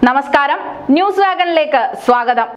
നമസ്കാരം ന്യൂസ് വാഗണിലേക്ക് സ്വാഗതം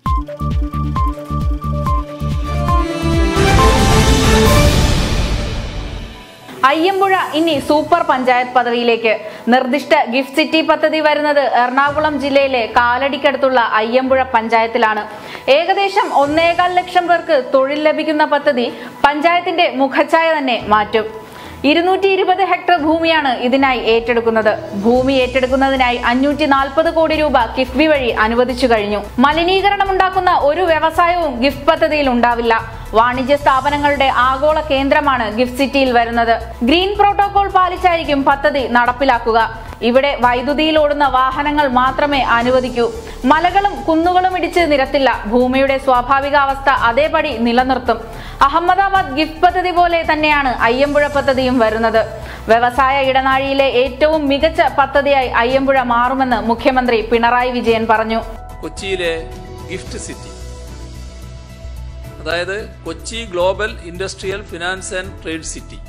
അയ്യമ്പുഴ ഇനി സൂപ്പർ പഞ്ചായത്ത് പദവിയിലേക്ക് നിർദ്ദിഷ്ട ഗിഫ്റ്റ് സിറ്റി പദ്ധതി വരുന്നത് എറണാകുളം ജില്ലയിലെ കാലടിക്കടുത്തുള്ള അയ്യമ്പുഴ പഞ്ചായത്തിലാണ് ഏകദേശം ഒന്നേകാൽ ലക്ഷം പേർക്ക് തൊഴിൽ ലഭിക്കുന്ന പദ്ധതി പഞ്ചായത്തിന്റെ മുഖച്ഛായ തന്നെ മാറ്റും ഇരുന്നൂറ്റി ഇരുപത് ഹെക്ടർ ഭൂമിയാണ് ഇതിനായി ഏറ്റെടുക്കുന്നത് ഭൂമി ഏറ്റെടുക്കുന്നതിനായി അഞ്ഞൂറ്റി നാൽപ്പത് കോടി രൂപ കിഫ്ബി വഴി അനുവദിച്ചു കഴിഞ്ഞു മലിനീകരണമുണ്ടാക്കുന്ന ഒരു വ്യവസായവും ഗിഫ്റ്റ് പദ്ധതിയിൽ ഉണ്ടാവില്ല വാണിജ്യ സ്ഥാപനങ്ങളുടെ ആഗോള കേന്ദ്രമാണ് ഗിഫ്റ്റ് സിറ്റിയിൽ വരുന്നത് ഗ്രീൻ പ്രോട്ടോകോൾ പാലിച്ചായിരിക്കും പദ്ധതി നടപ്പിലാക്കുക ഇവിടെ വൈദ്യുതിയിൽ ഓടുന്ന വാഹനങ്ങൾ മാത്രമേ അനുവദിക്കൂ മലകളും കുന്നുകളും ഇടിച്ച് നിരത്തില്ല ഭൂമിയുടെ സ്വാഭാവികാവസ്ഥ അതേപടി നിലനിർത്തും അഹമ്മദാബാദ് ഗിഫ്റ്റ് പദ്ധതി പോലെ തന്നെയാണ് അയ്യമ്പുഴ പദ്ധതിയും വരുന്നത് വ്യവസായ ഇടനാഴിയിലെ ഏറ്റവും മികച്ച പദ്ധതിയായി അയ്യമ്പുഴ മാറുമെന്ന് മുഖ്യമന്ത്രി പിണറായി വിജയൻ പറഞ്ഞു കൊച്ചിയിലെ ഗിഫ്റ്റ് സിറ്റി അതായത് Kochi global industrial finance and trade city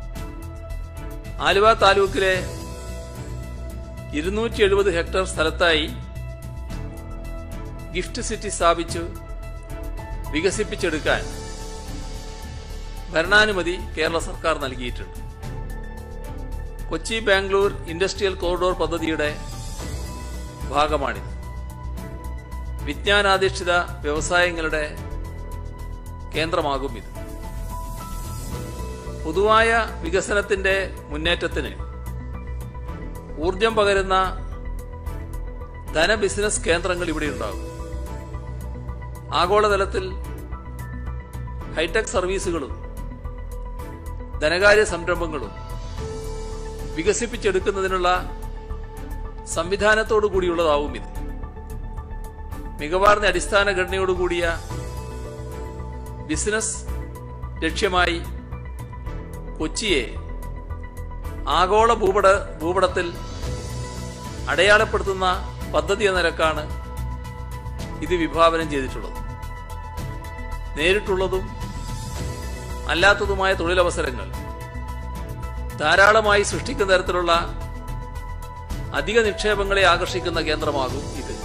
Aluva താലൂക്കിലെ ഇരുന്നൂറ്റി എഴുപത് ഹെക്ടർ സ്ഥലത്തായി ഗിഫ്റ്റ് സിറ്റി സ്ഥാപിച്ചു വികസിപ്പിച്ചെടുക്കാൻ ഭരണാനുമതി കേരള സർക്കാർ നൽകിയിട്ടുണ്ട് കൊച്ചി ബാംഗ്ലൂർ ഇൻഡസ്ട്രിയൽ കോറിഡോർ പദ്ധതിയുടെ ഭാഗമാണിത് വിജ്ഞാനാധിഷ്ഠിത വ്യവസായങ്ങളുടെ കേന്ദ്രമാകും ഇത് പൊതുവായ വികസനത്തിന്റെ മുന്നേറ്റത്തിന് ഊർജം പകരുന്ന ധന ബിസിനസ് കേന്ദ്രങ്ങൾ ഇവിടെ ഉണ്ടാകും ആഗോളതലത്തിൽ ഹൈടെക് സർവീസുകളും ധനകാര്യ സംരംഭങ്ങളും വികസിപ്പിച്ചെടുക്കുന്നതിനുള്ള സംവിധാനത്തോടു കൂടിയുള്ളതാവും ഇത് മികവാർന്ന അടിസ്ഥാന ഘടനയോടുകൂടിയ ബിസിനസ് ലക്ഷ്യമായി കൊച്ചിയെ ആഗോള ഭൂപട ഭൂപടത്തിൽ അടയാളപ്പെടുത്തുന്ന പദ്ധതി എന്ന നിലക്കാണ് ഇത് വിഭാവനം ചെയ്തിട്ടുള്ളത് നേരിട്ടുള്ളതും അല്ലാത്തതുമായ തൊഴിലവസരങ്ങൾ ധാരാളമായി സൃഷ്ടിക്കുന്ന തരത്തിലുള്ള അധിക നിക്ഷേപങ്ങളെ ആകർഷിക്കുന്ന കേന്ദ്രമാകും ഇത്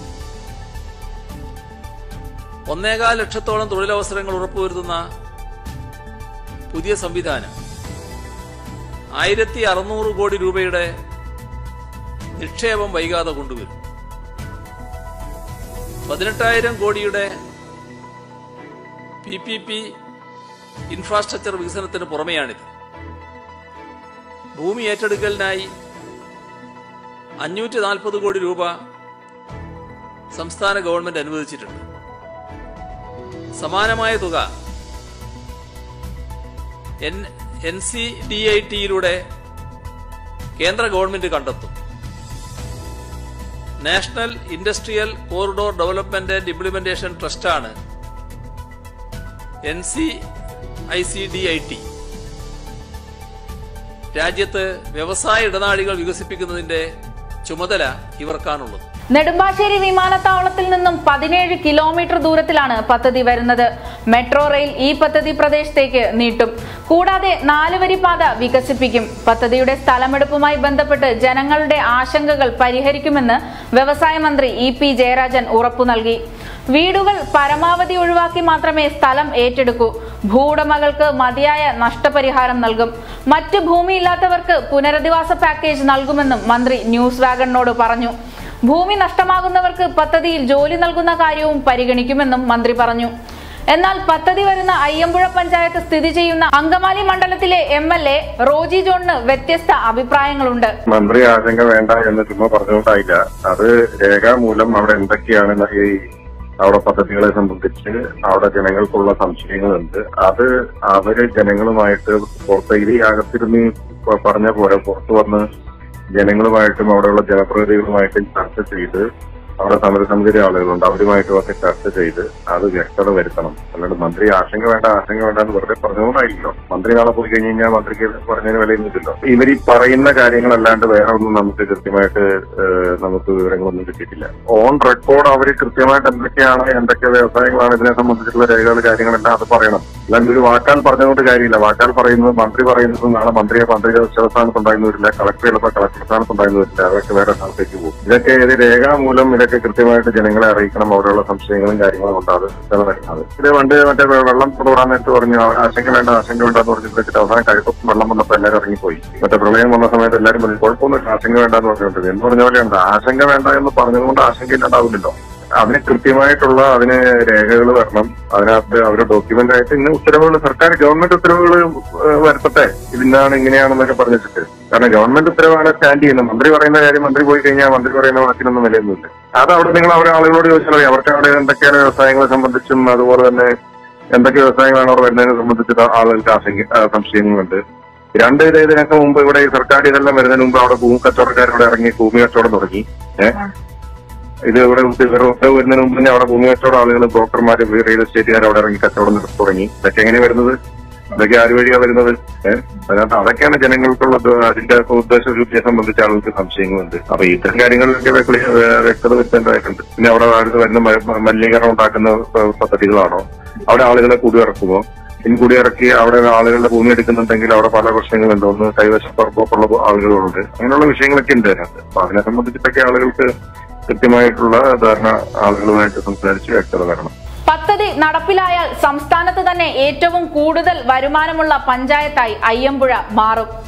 ഒന്നേകാൽ ലക്ഷത്തോളം തൊഴിലവസരങ്ങൾ ഉറപ്പുവരുത്തുന്ന പുതിയ സംവിധാനം ആയിരത്തി അറുന്നൂറ് കോടി രൂപയുടെ നിക്ഷേപം വൈകാതെ കൊണ്ടുവരും പതിനെട്ടായിരം കോടിയുടെ പി പി പി ഇൻഫ്രാസ്ട്രക്ചർ വികസനത്തിന് പുറമെയാണിത് ഭൂമി ഏറ്റെടുക്കലിനായി അഞ്ഞൂറ്റി നാൽപ്പത് കോടി രൂപ സംസ്ഥാന ഗവൺമെന്റ് അനുവദിച്ചിട്ടുണ്ട് സമാനമായ തുക N N C D I ടിയിലൂടെ കേന്ദ്ര ഗവൺമെന്റ് കണ്ടെത്തും national industrial corridor development and implementation ട്രസ്റ്റാണ് N C I C D I T രാജ്യത്ത് വ്യവസായ ഇടനാഴികൾ വികസിപ്പിക്കുന്നതിന്റെ ചുമതല ഇവർക്കാണുള്ളത് നെടുമ്പാശ്ശേരി വിമാനത്താവളത്തിൽ നിന്നും പതിനേഴ് കിലോമീറ്റർ ദൂരത്തിലാണ് പദ്ധതി വരുന്നത് മെട്രോ റെയിൽ ഈ പദ്ധതി പ്രദേശത്തേക്ക് നീട്ടും കൂടാതെ നാലുവരി പാത വികസിപ്പിക്കും പദ്ധതിയുടെ സ്ഥലമെടുപ്പുമായി ബന്ധപ്പെട്ട് ജനങ്ങളുടെ ആശങ്കകൾ പരിഹരിക്കുമെന്ന് വ്യവസായ മന്ത്രി ഇ പി ജയരാജൻ ഉറപ്പു നൽകി വീടുകൾ പരമാവധി ഒഴിവാക്കി മാത്രമേ സ്ഥലം ഏറ്റെടുക്കൂ ഭൂവുടമകൾക്ക് മതിയായ നഷ്ടപരിഹാരം നൽകും മറ്റ് ഭൂമിയില്ലാത്തവർക്ക് പുനരധിവാസ പാക്കേജ് നൽകുമെന്നും മന്ത്രി ന്യൂസ് വാഗണിനോട് പറഞ്ഞു ഭൂമി നഷ്ടമാകുന്നവർക്ക് പദ്ധതിയിൽ ജോലി നൽകുന്ന കാര്യവും പരിഗണിക്കുമെന്നും മന്ത്രി പറഞ്ഞു എന്നാൽ പദ്ധതി വരുന്ന അയ്യമ്പുഴ പഞ്ചായത്ത് സ്ഥിതി ചെയ്യുന്ന അങ്കമാലി മണ്ഡലത്തിലെ എം എൽ എ റോജി ജോണിന് വ്യത്യസ്ത അഭിപ്രായങ്ങളുണ്ട് മന്ത്രി ആശങ്ക വേണ്ട എന്ന് ചുമ്മാ പറഞ്ഞുകൊണ്ടായില്ല അത് രേഖാമൂലം അവിടെ എന്തൊക്കെയാണ് ഈ അവിടെ പദ്ധതികളെ സംബന്ധിച്ച് അവിടെ ജനങ്ങൾക്കുള്ള സംശയങ്ങളുണ്ട് അത് അവര് ജനങ്ങളുമായിട്ട് പുറത്ത് ഇത് അകത്തിരുന്ന് പ- പറഞ്ഞ പോലെ പുറത്തു വന്ന് ജനങ്ങളുമായിട്ടും അവിടെയുള്ള ജനപ്രതിനിധികളുമായിട്ടും ചർച്ച ചെയ്ത് അവിടെ സമരസമിതിയുടെ ആളുകളുണ്ട് അവരുമായിട്ടുമൊക്കെ ചർച്ച ചെയ്ത് അത് വ്യക്തത വരുത്തണം അല്ലാണ്ട് മന്ത്രി ആശങ്ക വേണ്ട ആശങ്ക വേണ്ട എന്ന് വെറുതെ പറഞ്ഞുകൊണ്ടായിരിക്കോ മന്ത്രി നാളെ പോയി കഴിഞ്ഞ് കഴിഞ്ഞാൽ മന്ത്രിക്ക് പറഞ്ഞതിന് വിലയൊന്നുമില്ലല്ലോ ഇവർ ഈ പറയുന്ന കാര്യങ്ങളല്ലാണ്ട് വേറെ ഒന്നും നമുക്ക് കൃത്യമായിട്ട് ഏഹ്, നമുക്ക് വിവരങ്ങളൊന്നും കിട്ടിയിട്ടില്ല ഓൺ റെക്കോർഡ് അവർ കൃത്യമായിട്ട് എന്തൊക്കെയാണ് എന്തൊക്കെ വ്യവസായങ്ങളാണ് ഇതിനെ സംബന്ധിച്ചിട്ടുള്ള രേഖകൾ കാര്യങ്ങളെല്ലാം അത് പറയണം അല്ലാണ്ട് ഒരു വാക്കാൽ പറഞ്ഞുകൊണ്ട് കാര്യമില്ല വാക്കാൽ പറയുന്നത് മന്ത്രി പറയുന്നത് നാളെ മന്ത്രിയെ മന്ത്രി സ്ഥാനത്ത് ഉണ്ടായിരുന്നു വരില്ല കളക്ടർ ചിലപ്പോൾ കളക്ടർ സ്ഥാനത്ത് ഉണ്ടായിരുന്നു വരില്ല അതൊക്കെ വേറെ സ്ഥലത്തേക്ക് പോകും ഇതൊക്കെ ഇത് രേഖാമൂലം ഇതൊക്കെ കൃത്യമായിട്ട് ജനങ്ങളെ അറിയിക്കണം അവിടെയുള്ള സംശയങ്ങളും കാര്യങ്ങളും ഉണ്ട് അത് അത് ഇത് പണ്ട് മറ്റേ വെള്ളം കൊണ്ടുവിടാൻ നേരത്ത് പറഞ്ഞു "ആ, ആശങ്ക വേണ്ട ആശങ്ക വേണ്ട എന്ന് പറഞ്ഞിട്ട് വെച്ചിട്ട് അവസാനം കഴുപ്പം വെള്ളം വന്നപ്പോൾ എല്ലാവരും ഇറങ്ങിപ്പോയി മറ്റേ പ്രളയം വന്ന സമയത്ത് എല്ലാവരും പറഞ്ഞു കുഴപ്പമൊന്നുമില്ല ആശങ്ക വേണ്ട എന്ന് പറഞ്ഞിട്ടുണ്ട് എന്ന് പറഞ്ഞ പോലെയുണ്ട് ആശങ്ക വേണ്ട എന്ന് പറഞ്ഞതുകൊണ്ട് ആശങ്ക ഇല്ലാണ്ടാവില്ലല്ലോ അതിന് കൃത്യമായിട്ടുള്ള അതിന് രേഖകൾ വരണം അതിനകത്ത് അവരുടെ ഡോക്യുമെന്റ് ആയിട്ട് ഇന്ന് ഉത്തരവുകൾ സർക്കാർ ഗവൺമെന്റ് ഉത്തരവുകൾ ഏഹ്, വരുത്തട്ടെ ഇതിന്നാണ് ഇങ്ങനെയാണെന്നൊക്കെ പറഞ്ഞിട്ട് കാരണം ഗവൺമെന്റ് ഉത്തരവാണ് സ്റ്റാൻഡ് ചെയ്യുന്നത് മന്ത്രി പറയുന്ന കാര്യം മന്ത്രി പോയി കഴിഞ്ഞാൽ മന്ത്രി പറയുന്ന വാക്കിനൊന്നും വിലയൊന്നുമില്ല അത് അവിടെ നിങ്ങൾ അവരെ ആളുകളോട് ചോദിച്ചാൽ അറിയാം അവർക്ക് അവിടെ എന്തൊക്കെയാണ് വ്യവസായങ്ങളെ സംബന്ധിച്ചും അതുപോലെ തന്നെ എന്തൊക്കെ വ്യവസായങ്ങളാണ് അവിടെ വരുന്നതിനെ സംബന്ധിച്ച് ആളുകൾക്ക് ആശങ്ക ആ, സംശയങ്ങളുണ്ട് രണ്ട് ഇത് ഇതിനൊക്കെ മുമ്പ് ഇവിടെ ഈ സർക്കാർ ഇതെല്ലാം വരുന്നതിന് മുമ്പ് അവിടെ ഭൂമി കച്ചവടക്കാരോട് ഇറങ്ങി ഭൂമി കച്ചവടം തുടങ്ങി ഏഹ് ഇത് ഇവിടെ ഉത്തരവ് വരുന്നതിന് മുമ്പ് തന്നെ അവിടെ ഭൂമി കച്ചവടം ആളുകൾ ബ്രോക്കർമാര് റിയൽ എസ്റ്റേറ്റുകാർ അവിടെ ഇറങ്ങി കച്ചവടം നടത്തി തുടങ്ങി ഇതൊക്കെ എങ്ങനെ വരുന്നത് ഇതൊക്കെ ആര് വഴിയാ വരുന്നത് ഏഹ് അതിനകത്ത് അതൊക്കെയാണ് ജനങ്ങൾക്കുള്ളത് അതിന്റെ ഉദ്ദേശ ശുദ്ധിയെ സംബന്ധിച്ച് ആളുകൾക്ക് സംശയങ്ങളുണ്ട് അപ്പൊ ഇത്തരം കാര്യങ്ങളിലൊക്കെ വ്യക്ത- ഏഹ് വ്യക്തത വരുത്തേണ്ടതായിട്ടുണ്ട് പിന്നെ അവിടെ അടുത്ത് വരുന്ന മ- മലിനീകരണം ഉണ്ടാക്കുന്ന പ- പദ്ധതികളാണോ അവിടെ ആളുകളെ കുടിയിറക്കുമോ ഇനി കുടിയിറക്കി അവിടെ ആളുകളുടെ ഭൂമി എടുക്കുന്നുണ്ടെങ്കിൽ അവിടെ പല പ്രശ്നങ്ങളുണ്ട് ഒന്ന് കൈവശപ്പുറപ്പുള്ള ആളുകളുണ്ട് അങ്ങനെയുള്ള വിഷയങ്ങളൊക്കെ ഉണ്ട് അതിനകത്ത് അപ്പൊ അതിനെ സംബന്ധിച്ചിട്ടൊക്കെ ആളുകൾക്ക് കൃത്യമായിട്ടുള്ള ധാരണ ആളുകളുമായിട്ട് സംസാരിച്ച് വ്യക്തത വരണം പദ്ധതി നടപ്പിലായാൽ സംസ്ഥാനത്ത് തന്നെ ഏറ്റവും കൂടുതൽ വരുമാനമുള്ള പഞ്ചായത്തായി അയ്യമ്പുഴ മാറും